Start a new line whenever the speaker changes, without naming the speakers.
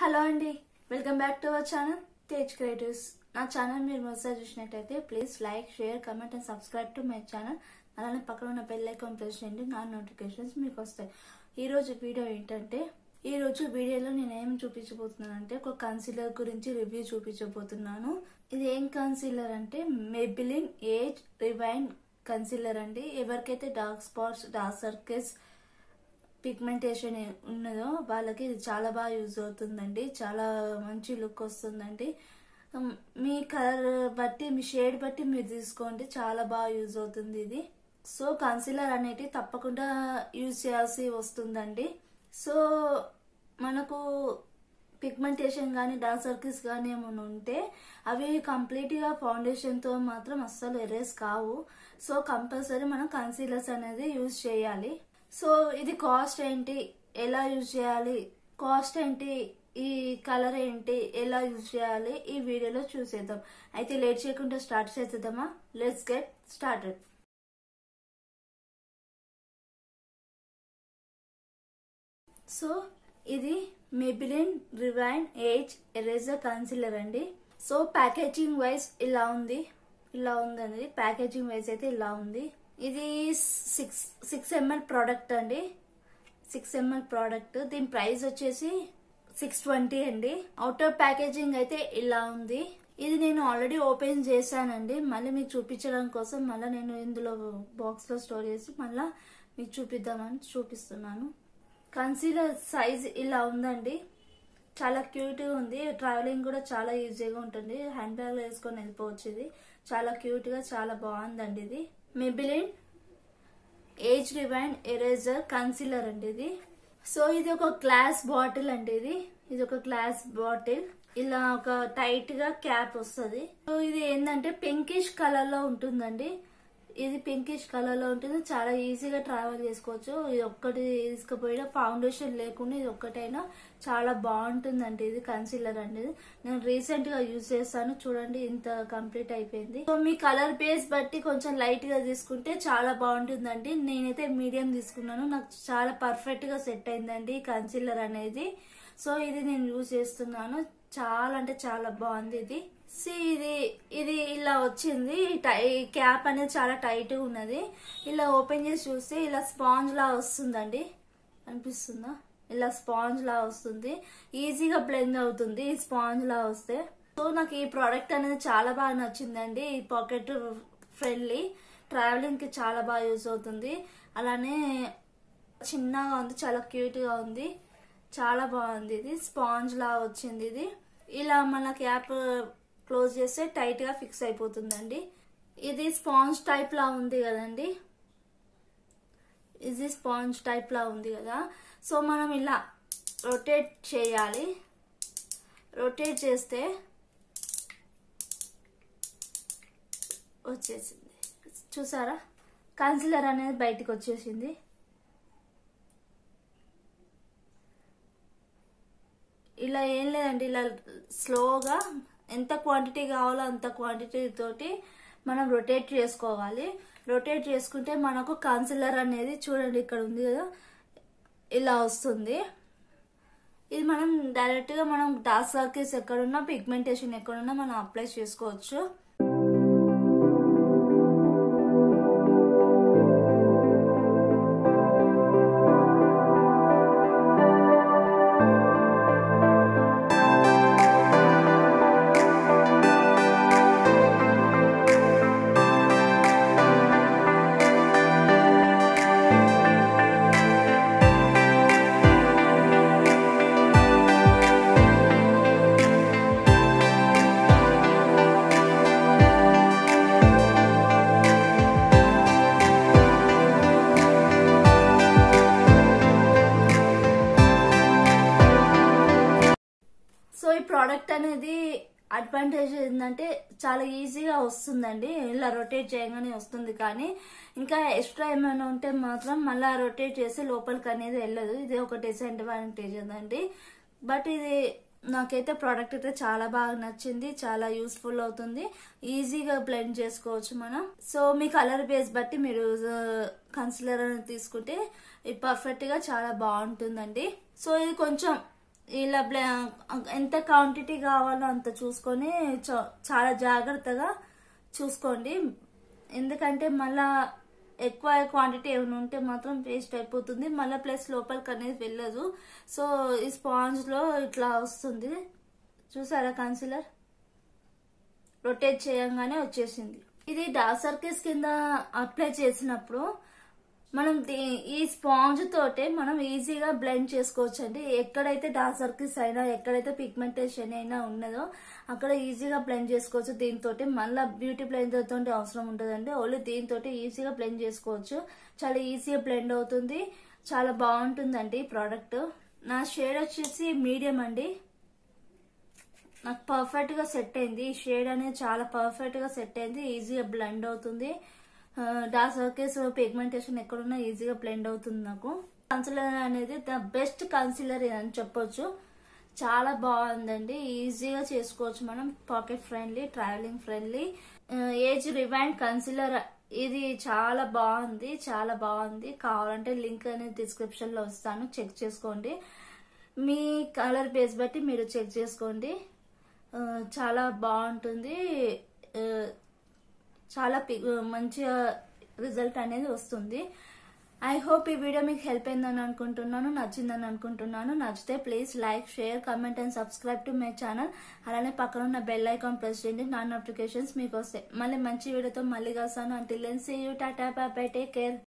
hello అండి welcome back to our channel Tej creatives నా channel మీరు మొదటిసారి చూసినట్టయితే please like share comment and subscribe to my channel అలానే పక్కన ఉన్న బెల్ ఐకాన్ ప్రెస్ చేయండి నా నోటిఫికేషన్స్ మీకు వస్తాయి ఈ రోజు వీడియో ఏంటంటే ఈ రోజు వీడియోలో నేను ఏం చూపించబోతున్నానంటే ఒక కన్సీలర్ గురించి రివ్యూ చూపించబోతున్నాను ఇది ఏం కన్సీలర్ అంటే మెబిలిన్ ఏజ్ రివైన్ కన్సీలర్ అండి ఎవరికైతే dark spots dark circles pigmentation ఉన్నదో వాళ్ళకి ఇది చాలా బాగా యూజ్ అవుతుందండి చాలా మంచి లుక్ వస్తుందండి ఉమ్, మీ కలర్ బట్టి మీ షేడ్ బట్టి మీరు తీసుకోండి చాలా బాగా యూజ్ అవుతుంది ఇది సో కన్సీలర్ అనేది తప్పకుండా యూజ్ చేయాల్సి వస్తుందండి సో మనకు పిగ్మెంటేషన్ కానీ డార్క్ సర్కిల్స్ కానీ ఏమైనా ఉంటే అవి కంప్లీట్గా ఫౌండేషన్తో మాత్రం అస్సలు ఎరేస్ కావు సో కంపల్సరీ మనం కన్సీలర్స్ అనేది యూజ్ చేయాలి సో ఇది కాస్ట్ ఏంటి ఎలా యూజ్ చేయాలి కాస్ట్ ఏంటి ఈ కలర్ ఏంటి ఎలా యూజ్ చేయాలి ఈ వీడియోలో చూసేద్దాం అయితే లేట్ చేయకుండా స్టార్ట్ చేసేద్దామా లెట్స్ గెట్ స్టార్టెడ్ సో ఇది Maybelline rewind age eraser concealer అండి సో ప్యాకేజింగ్ వైజ్ ఇలా ఉంది ఇలా ఉందండి ప్యాకేజింగ్ వైజ్ అయితే ఇలా ఉంది ఇది సిక్స్ సిక్స్ ఎంఎల్ ప్రోడక్ట్ అండి సిక్స్ ఎంఎల్ ప్రోడక్ట్ దీని ప్రైస్ వచ్చేసి సిక్స్ ట్వంటీ అండి అవుటర్ ప్యాకేజింగ్ అయితే ఇలా ఉంది ఇది నేను ఆల్రెడీ ఓపెన్ చేశానండి మళ్ళీ మీకు చూపించడం కోసం మళ్ళీ నేను ఇందులో బాక్స్ లో స్టోర్ చేసి మళ్ళీ మీకు చూపిద్దామని చూపిస్తున్నాను కన్సీలర్ సైజ్ ఇలా ఉందండి చాలా క్యూట్ గా ఉంది ట్రావెలింగ్ కూడా చాలా ఈజీగా ఉంటుంది హ్యాండ్ బ్యాగ్ లో వేసుకొని వెళ్ళిపోవచ్చు ఇది చాలా క్యూట్ గా చాలా బాగుందండి ఇది Maybelline age rewind eraser concealer అండి ఇది సో ఇది ఒక గ్లాస్ బాటిల్ అండి ఇది ఇది ఒక గ్లాస్ బాటిల్ ఇలా ఒక టైట్ గా క్యాప్ వస్తుంది సో ఇది ఏంటంటే పింకిష్ కలర్ లో ఉంటుందండి ఇది పింకిష్ కలర్ లో ఉంటుంది చాలా ఈజీగా ట్రావెల్ చేసుకోవచ్చు ఇది ఒక్కటి తీసుకుపోయినా ఫౌండేషన్ లేకుండా ఇది ఒక్కటైనా చాలా బాగుంటుందండి ఇది కన్సీలర్ అండి నేను రీసెంట్ గా యూజ్ చేస్తాను చూడండి ఇంత కంప్లీట్ అయిపోయింది సో మీ కలర్ బేస్ బట్టి కొంచెం లైట్ గా తీసుకుంటే చాలా బాగుంటుందండి నేనైతే మీడియం తీసుకున్నాను నాకు చాలా పర్ఫెక్ట్ గా సెట్ అయిందండి ఈ కన్సీలర్ అనేది సో ఇది నేను యూజ్ చేస్తున్నాను చాలా అంటే చాలా బాగుంది ఇది సి ఇది ఇది ఇలా వచ్చింది టై క్యాప్ అనేది చాలా టైట్ గా ఉన్నది ఇలా ఓపెన్ చేసి చూస్తే ఇలా స్పాంజ్ లా వస్తుందండి అనిపిస్తుందా ఇలా స్పాంజ్ లా వస్తుంది ఈజీగా బ్లెండ్ అవుతుంది ఈ స్పాంజ్ లా వస్తే సో నాకు ఈ ప్రోడక్ట్ అనేది చాలా బాగా నచ్చిందండి ఈ పాకెట్ ఫ్రెండ్లీ ట్రావెలింగ్ కి చాలా బాగా యూజ్ అవుతుంది అలానే చిన్నగా ఉంది చాలా క్యూట్ గా ఉంది చాలా బాగుంది ఇది స్పాంజ్ లా వచ్చింది ఇది ఇలా మన క్యాప్ క్లోజ్ చేస్తే టైట్ గా ఫిక్స్ అయిపోతుందండి ఇది స్పాంజ్ టైప్ లా ఉంది కదండి ఇది స్పాంజ్ టైప్ లా ఉంది కదా సో మనం ఇలా రొటేట్ చేయాలి రొటేట్ చేస్తే వచ్చేసింది చూసారా కన్సిలర్ అనేది బయటికి వచ్చేసింది ఇలా ఏం లేదండి ఇలా స్లోగా ఎంత క్వాంటిటీ కావాలో అంత క్వాంటిటీ తోటి మనం రొటేట్ చేసుకోవాలి రొటేట్ చేసుకుంటే మనకు కన్సిలర్ అనేది చూడండి ఇక్కడ ఉంది కదా ఇలా వస్తుంది ఇది మనం డైరెక్ట్ గా మనం డార్క్ సర్కిల్స్ ఎక్కడున్నా పిగ్మెంటేషన్ ఎక్కడున్నా మనం అప్లై చేసుకోవచ్చు సో ఈ ప్రోడక్ట్ అనేది అడ్వాంటేజ్ ఏంటంటే చాలా ఈజీగా వస్తుందండి ఇలా రొటేట్ చేయగానే వస్తుంది కానీ ఇంకా ఎక్స్ట్రా ఏమైనా ఉంటే మాత్రం మళ్ళీ రొటేట్ చేసి లోపలికి అనేది వెళ్ళదు ఇది ఒక డిసడ్వాంటేజ్ ఉందండి బట్ ఇది నాకైతే ప్రోడక్ట్ అయితే చాలా బాగా నచ్చింది చాలా యూస్ఫుల్ అవుతుంది ఈజీగా బ్లెండ్ చేసుకోవచ్చు మనం సో మీ కలర్ బేస్ బట్టి మీరు కన్సిలర్ అనేది తీసుకుంటే ఇది పర్ఫెక్ట్ గా చాలా బాగుంటుందండి సో ఇది కొంచెం ఇలా బ్ల- ఎంత క్వాంటిటీ కావాలో అంత చూసుకొని చ- చాలా జాగ్రత్తగా చూసుకోండి ఎందుకంటే మళ్ళా ఎక్కువ క్వాంటిటీ ఏమైనా ఉంటే మాత్రం వేస్ట్ అయిపోతుంది మళ్ళీ ప్లస్ లోపలికి అనేది వెళ్ళదు సో ఈ స్పాంజ్ లో ఇట్లా వస్తుంది చూసారా కన్సిలర్ రొటేట్ చేయంగానే వచ్చేసింది ఇది డార్క్ సర్కిల్స్ కింద అప్లై చేసినప్పుడు మనం దీ- ఈ స్పాంజ్ తోటే మనం ఈజీగా బ్లెండ్ చేసుకోవచ్చు అండి ఎక్కడైతే డార్క్ సర్కిల్స్ అయినా ఎక్కడైతే పిగ్మెంటేషన్ అయినా ఉన్నదో అక్కడ ఈజీగా బ్లెండ్ చేసుకోవచ్చు దీంతో మళ్ళీ బ్యూటీ బ్లెండర్ తోటి అవసరం ఉంటుందండి ఓన్లీ దీంతో ఈజీగా బ్లెండ్ చేసుకోవచ్చు చాలా ఈజీగా బ్లెండ్ అవుతుంది చాలా బాగుంటుందండి ఈ ప్రోడక్ట్ నా షేడ్ వచ్చేసి మీడియం అండి నాకు పర్ఫెక్ట్ గా సెట్ అయింది ఈ షేడ్ అనేది చాలా పర్ఫెక్ట్ గా సెట్ అయింది ఈజీగా బ్లెండ్ అవుతుంది డార్క్ సర్కిల్స్ పిగ్మెంటేషన్ ఎక్కడున్నా ఈజీగా బ్లెండ్ అవుతుంది నాకు కన్సిలర్ అనేది ద బెస్ట్ కన్సిలర్ అని చెప్పొచ్చు చాలా బాగుందండి ఈజీగా చేసుకోవచ్చు మనం pocket friendly travelling friendly age rewind concealer ఇది చాలా బాగుంది చాలా బాగుంది కావాలంటే లింక్ అనేది డిస్క్రిప్షన్ లో ఇస్తాను చెక్ చేసుకోండి మీ కలర్ బేస్ బట్టి మీరు చెక్ చేసుకోండి ఆ, చాలా బాగుంటుంది ఆ, చాలా పి- మంచిగా రిజల్ట్ అనేది వస్తుంది ఐ హోప్ ఈ వీడియో మీకు హెల్ప్ అయిందని అనుకుంటున్నాను నచ్చిందని అనుకుంటున్నాను నచ్చితే please like share comment and subscribe to my channel అలానే పక్కన ఉన్న బెల్ ఐకాన్ ప్రెస్ చేయండి నా నోటిఫికేషన్స్ మీకు వస్తాయి మళ్ళీ మంచి వీడియోతో మళ్ళీ కలుస్తాను until see you tata bye take care